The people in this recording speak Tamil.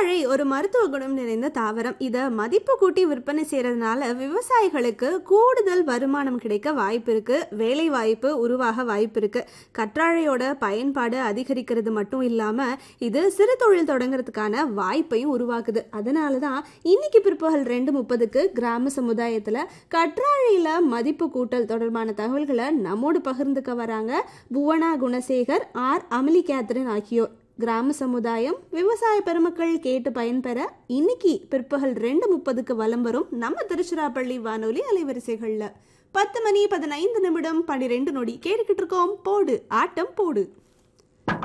கற்றாழை ஒரு மருத்துவ குணம் நிறைந்த தாவரம் இதை மதிப்பு கூட்டி விற்பனை செய்யறதுனால விவசாயிகளுக்கு கூடுதல் வருமானம் கிடைக்க வாய்ப்பு இருக்கு வேலை வாய்ப்பு உருவாக வாய்ப்பு இருக்கு கற்றாழையோட பயன்பாடு அதிகரிக்கிறது மட்டும் இல்லாம இது சிறு தொழில் தொடங்குறதுக்கான வாய்ப்பையும் உருவாக்குது அதனால தான் இன்னைக்கு பிற்பகல் ரெண்டு முப்பதுக்கு கிராம சமுதாயத்துல கற்றாழையில மதிப்பு கூட்டல் தொடர்பான தகவல்களை நம்மோடு பகிர்ந்துக்க வராங்க புவனா குணசேகர் ஆர் அமலி கேத்ரின் ஆகியோர் கிராம சமுதாயம் விவசாய பெருமக்கள் கேட்டு பயன்பெற இன்னைக்கு பிற்பகல் ரெண்டு முப்பதுக்கு வலம் வரும் நம்ம திருச்சிராப்பள்ளி வானொலி அலைவரிசைகள்ல பத்து மணி பதினைந்து நிமிடம் பனிரெண்டு நொடி கேட்டுக்கிட்டு இருக்கோம் போடு ஆட்டம் போடு